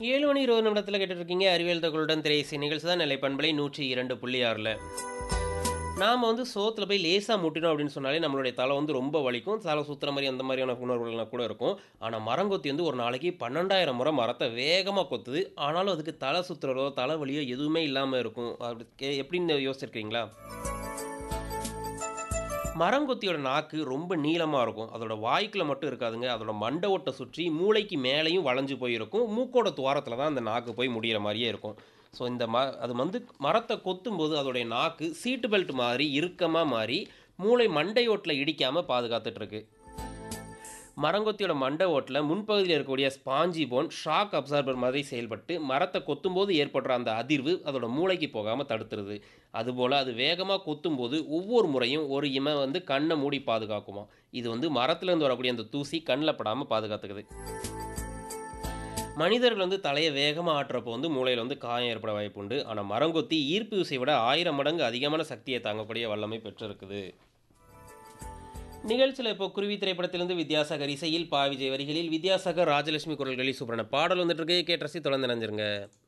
ஏழு மணி இருபது நிமிடத்தில் கேட்டுட்டு இருக்கீங்க அறிவியல் தகவலுடன் திரையிசை நிகழ்ச்சி தான் நிலை பண்பலை நூற்றி இரண்டு புள்ளி ஆறில் நாம் வந்து சோத்தில் போய் லேசாக முட்டினோம் அப்படின்னு சொன்னாலே நம்மளுடைய தலை வந்து ரொம்ப வலிக்கும் தலை சுற்றுற மாதிரி அந்த மாதிரியான உணர்வுகள்லாம் கூட இருக்கும் ஆனால் மரங்கொத்தி வந்து ஒரு நாளைக்கு பன்னெண்டாயிரம் முறை மரத்தை வேகமாக கொத்துது ஆனாலும் அதுக்கு தலை சுற்றுறதோ தலை வலியோ எதுவுமே இல்லாமல் இருக்கும் அப்படி கே- எப்படின்னு யோசிச்சிருக்கீங்களா மரங்கொத்தியோட நாக்கு ரொம்ப நீளமாக இருக்கும் அதோட வாய்க்குள்ள மட்டும் இருக்காதுங்க அதோட மண்டை ஓட்டை சுற்றி மூளைக்கு மேலேயும் வளைஞ்சு போயிருக்கும் மூக்கோட துவாரத்தில் தான் அந்த நாக்கு போய் முடிகிற மாதிரியே இருக்கும் ஸோ இந்த ம அது வந்து மரத்தை கொத்தும்போது அதோடைய நாக்கு சீட்டு பெல்ட் மாதிரி இறுக்கமாக மாறி மூளை மண்டை ஓட்டில் இடிக்காமல் பாதுகாத்துட்ருக்கு மரங்கொத்தியோட மண்டை ஓட்டில் முன்பகுதியில் இருக்கக்கூடிய ஸ்பாஞ்சி போன் ஷாக் அப்சார்பர் மாதிரி செயல்பட்டு மரத்தை கொத்தும்போது ஏற்படுற அந்த அதிர்வு அதோட மூளைக்கு போகாமல் தடுத்துருது அதுபோல் அது வேகமாக கொத்தும்போது ஒவ்வொரு முறையும் ஒரு இமை வந்து கண்ணை மூடி பாதுகாக்குமா இது வந்து மரத்துலேருந்து வரக்கூடிய அந்த தூசி கண்ணில் படாமல் பாதுகாத்துக்குது மனிதர்கள் வந்து தலையை வேகமாக ஆட்டுறப்போ வந்து மூளையில் வந்து காயம் ஏற்பட வாய்ப்புண்டு ஆனால் மரங்கொத்தி ஈர்ப்பு விசை விட ஆயிரம் மடங்கு அதிகமான சக்தியை தாங்கக்கூடிய வல்லமை பெற்றிருக்குது நிகழ்ச்சியில் இப்போ குருவி திரைப்படத்திலிருந்து வித்யாசாகர் இசையில் பா விஜய் வரிகளில் வித்யாசாகர் ராஜலட்சுமி குரல்களில் சூப்பரான பாடல் வந்துட்டு இருக்கு கேட்டு ரசி தொடர்ந்து நினைஞ்சிருங்க